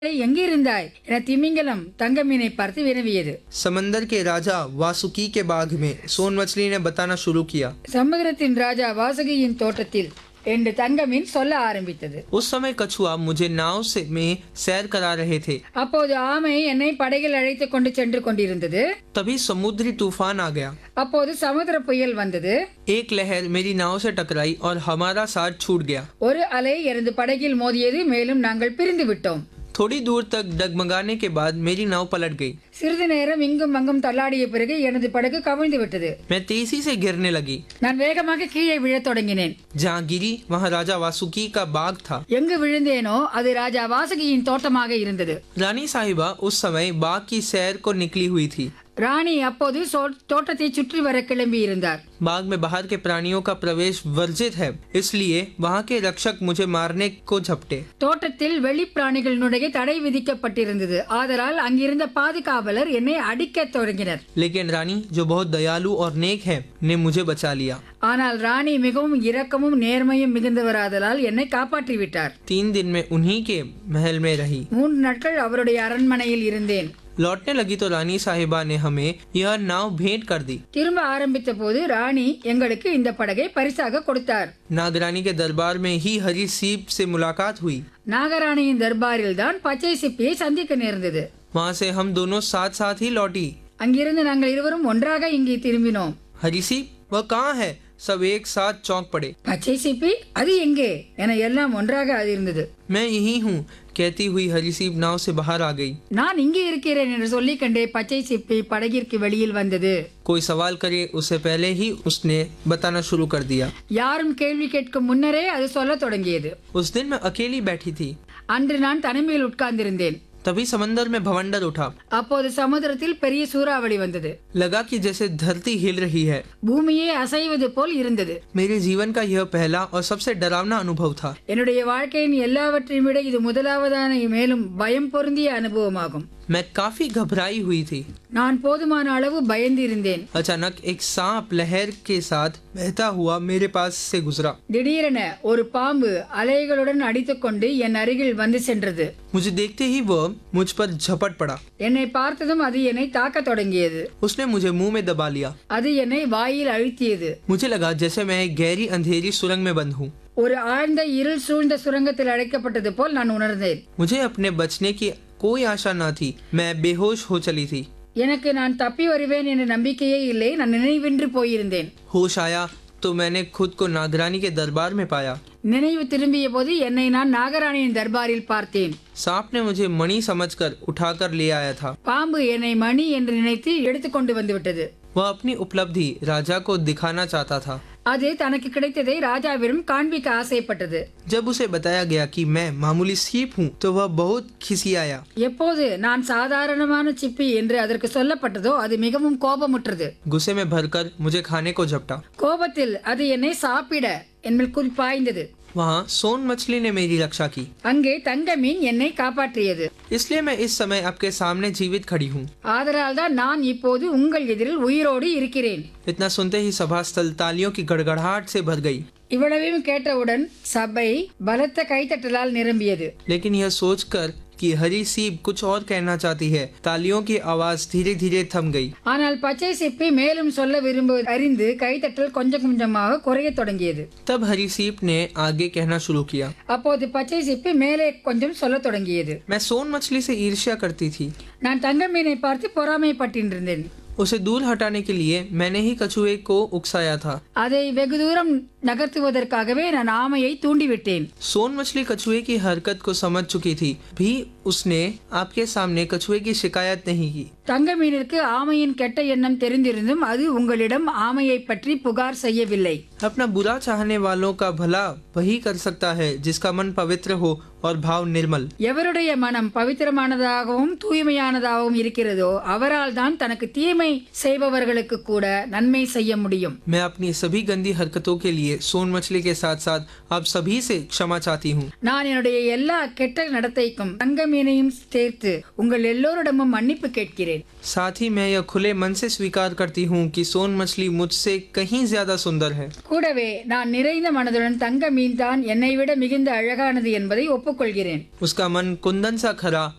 எங்கிருந்தாய் என திமிங்கலம் தங்கமீனை பார்த்து வினவியது समंदर के राजा वासुकी के बाग में सोन मछली ने बताना शुरू किया சமுத்திரத்தின் ராஜா வாசுகியின் தோட்டத்தில் என்று தங்கமீன் சொல்ல ஆரம்பித்தது उस समय कछुआ मुझे नाव से में सैर करा रहे थे அப்போது ஆமை என்னை படகில் அழைத்து கொண்டு சென்று கொண்டிருந்தது तभी समुद्री तूफान आ गया அப்போது சமுத்திர புயல் வந்தது एक लहर मेरी नाव से टकराई और हमारा साथ छूट गया ஒரு அலை எனது படகில் மோதியது மேலும் நாங்கள் பிரிந்து விட்டோம் थोड़ी दूर तक डगमगाने के बाद मेरी नाव पलट गई சிறிது நேரம் இங்கும் அங்கும் தள்ளாடிய பிறகு எனது படகு கவிழ்ந்து விட்டது मैं तेजी से गिरने लगी நான் வேகமாக கீழே விழத் தொடங்கினேன் जहाँ गिरी वहाँ राजा वासुकी का बाग था எங்கு விழுந்தேனோ அது ராஜா வாசுகியின் தோட்டமாக இருந்தது रानी साहिबा उस समय बाग की सैर को निकली हुई थी ராணி அப்போது சோ- தோட்டத்தை சுற்றி வர கிளம்பி இருந்தார் बाग में बाहर के प्राणियों का प्रवेश वर्जित है इसलिए वहाँ के रक्षक मुझे मारने को झपटे தோட்டத்தில் வெளிப்பிராணிகளினுடைய தடை விதிக்கப்பட்டிருந்தது ஆதலால் அங்கிருந்த பாதுகாவலர் என்னை அடிக்கத் தொடங்கினர் लेकिन रानी जो बहुत दयालु और नेक है ने मुझे बचा लिया ஆனால் ராணி மிகவும் இரக்கமும் நேர்மையும் மிகுந்தவராதலால் என்னை காப்பாற்றி விட்டார் तीन दिन में उन्हीं के महल में रही மூன்று நாட்கள் அவருடைய அரண்மனையில் இருந்தேன் लौटने लगी तो रानी साहिबा ने हमें यह नाव भेंट कर दी திரும்ப ஆரம்பித்த போது ராணி எங்களுக்கு இந்த படகை பரிசாக கொடுத்தார் नागरानी के दरबार में ही हरी सीप से मुलाकात हुई நாகராணியின் தர்பாரில் தான் பச்சை சிப்பியை சந்திக்க நேர்ந்தது वहाँ से हम दोनों साथ साथ ही लौटी அங்கிருந்து நாங்கள் இருவரும் ஒன்றாக இங்கே திரும்பினோம் हरी सीप वह कहाँ है सब एक साथ चौंक पड़े பச்சை சிப்பி அது எங்கே என எல்லாம் ஒன்றாக அது இருந்தது मैं यही हूँ कहती हुई हरी सीप नाव से बाहर आ गई நான் இங்கே இருக்கிறேன் என்று சொல்லிக் கண்டே பச்சை சிப்பி படகிற்கு வெளியில் வந்தது कोई सवाल करे उससे पहले ही उसने बताना शुरू कर दिया யாரும் கேள்வி கேட்கும் முன்னரே அது சொல்லத் தொடங்கியது उस दिन मैं अकेली बैठी थी அன்று நான் தனிமையில் உட்கார்ந்திருந்தேன் तभी समंदर में भवंडर उठा அப்போது சமுத்திரத்தில் பெரிய சூறாவளி வந்தது लगा कि जैसे धरती हिल रही है பூமியே அசைவது போல் இருந்தது मेरे जीवन का यह पहला और सबसे डरावना अनुभव था என்னுடைய வாழ்க்கையின் எல்லாவற்றையும் விட இது முதலாவதான மேலும் பயம் பொருந்திய அனுபவமாகும் मैं काफी घबराई हुई थी நான் போதுமான அளவு பயந்து இருந்தேன் अचानक एक सांप लहर के साथ बहता हुआ मेरे पास से गुजरा திடீரென ஒரு பாம்பு அலைகளுடன் அடித்துக்கொண்டு என் அருகில் வந்து சென்றது मुझे देखते ही वह मुझ पर झपट पड़ा என்னை பார்த்ததும் அது என்னை தாக்கத் தொடங்கியது उसने मुझे मुंह में दबा लिया அது என்னை வாயில் அழுத்தியது मुझे लगा जैसे मैं एक गहरी अंधेरी सुरंग में बंद हूँ ஒரு ஆழ்ந்த இருள் சூழ்ந்த சுரங்கத்தில் அடைக்கப்பட்டது போல் நான் உணர்ந்தேன் मुझे अपने बचने की कोई आशा न थी मैं बेहोश हो चली थी எனக்கு நான் தப்பி வருவேன் என்ற நம்பிக்கையே இல்லை நான் நினைவின்றி போயிருந்தேன் होश आया तो मैंने खुद को नागरानी के दरबार में पाया நினைவு திரும்பிய போது என்னை நான் நாகராணியின் தர்பாரில் பார்த்தேன் सांप ने मुझे मणि समझकर उठाकर ले आया था பாம்பு என்னை மணி என்று நினைத்து எடுத்துக்கொண்டு வந்து விட்டது वह अपनी उपलब्धि राजा को दिखाना चाहता था அது தனக்கு கிடைத்ததை ராஜாவிடம் காண்பிக்க ஆசைப்பட்டது जब उसे बताया गया कि मैं मामूली सीप हूँ तो वह बहुत खिसियाया எப்போது நான் சாதாரணமான சிப்பி என்று அதற்கு சொல்லப்பட்டதோ அது மிகவும் கோபமுற்றது गुस्से में भरकर मुझे खाने को झपटा கோபத்தில் அது என்னை சாப்பிட என்மேல் குறி பாய்ந்தது वहाँ सोन मछली ने मेरी रक्षा की அங்கே தங்க மீன் என்னை காப்பாற்றியது इसलिए मैं इस समय आपके सामने जीवित खड़ी हूँ ஆதலால் தான் நான் இப்போது உங்கள் எதிரில் உயிரோடு இருக்கிறேன் इतना सुनते ही सभा स्थल तालियों की गड़गड़ाहट से भर गई இவ்வளவையும் கேட்டவுடன் சபை பலத்த கைத்தட்டலால் நிரம்பியது लेकिन यह सोचकर कि हरी सीप कुछ और कहना चाहती है तालियों की आवाज धीरे धीरे थम गई ஆனால் பச்சை சிப்பி மேலும் சொல்ல விரும்புவது அறிந்து கைத்தட்டல் கொஞ்சம் கொஞ்சமாக குறையத் தொடங்கியது तब हरी सीप ने आगे कहना शुरू किया அப்போது பச்சை சிப்பி மேலே கொஞ்சம் சொல்லத் தொடங்கியது मैं सोन मछली से ईर्ष्या करती थी நான் தங்க மீனை பார்த்து பொறாமைப்பட்டிருந்தேன் उसे दूर हटाने के लिए मैंने ही कछुए को उकसाया था அதை வெகு தூரம் நகர்த்துவதற்காகவே நான் ஆமையை தூண்டிவிட்டேன் सोन मछली कछुए की हरकत को समझ चुकी थी भी उसने आपके सामने कछुए की शिकायत नहीं की தங்க மீனிற்கு ஆமையின் கெட்ட எண்ணம் தெரிந்திருந்தும் அது உங்களிடம் ஆமையை பற்றி புகார் செய்யவில்லை अपना बुरा चाहने वालों का भला वही कर सकता है जिसका मन पवित्र हो और भाव निर्मल எவருடைய மனம் பவித்திரமானதாகவும் தூய்மையானதாகவும் இருக்கிறதோ அவரால் தான் தனக்கு தீமை செய்பவர்களுக்கு கூட நன்மை செய்ய முடியும் मैं अपनी सभी गंदी हरकतों के लिए सोन मछली के साथ साथ आप सभी से क्षमा चाहती हूँ நான் என்னுடைய எல்லா கெட்ட நடத்தைக்கும் தங்க மீனையும் சேர்த்து உங்கள் எல்லோரிடமும் மன்னிப்பு கேட்கிறேன் साथ ही मैं यह खुले मन से स्वीकार करती हूँ कि सोन मछली मुझसे कहीं ज्यादा सुंदर है கூடவே நான் நிறைந்த மனதுடன் தங்க மீன் தான் என்னை விட மிகுந்த அழகானது என்பதை ஒப்புக்கொள்கிறேன் उसका मन कुंदन सा खरा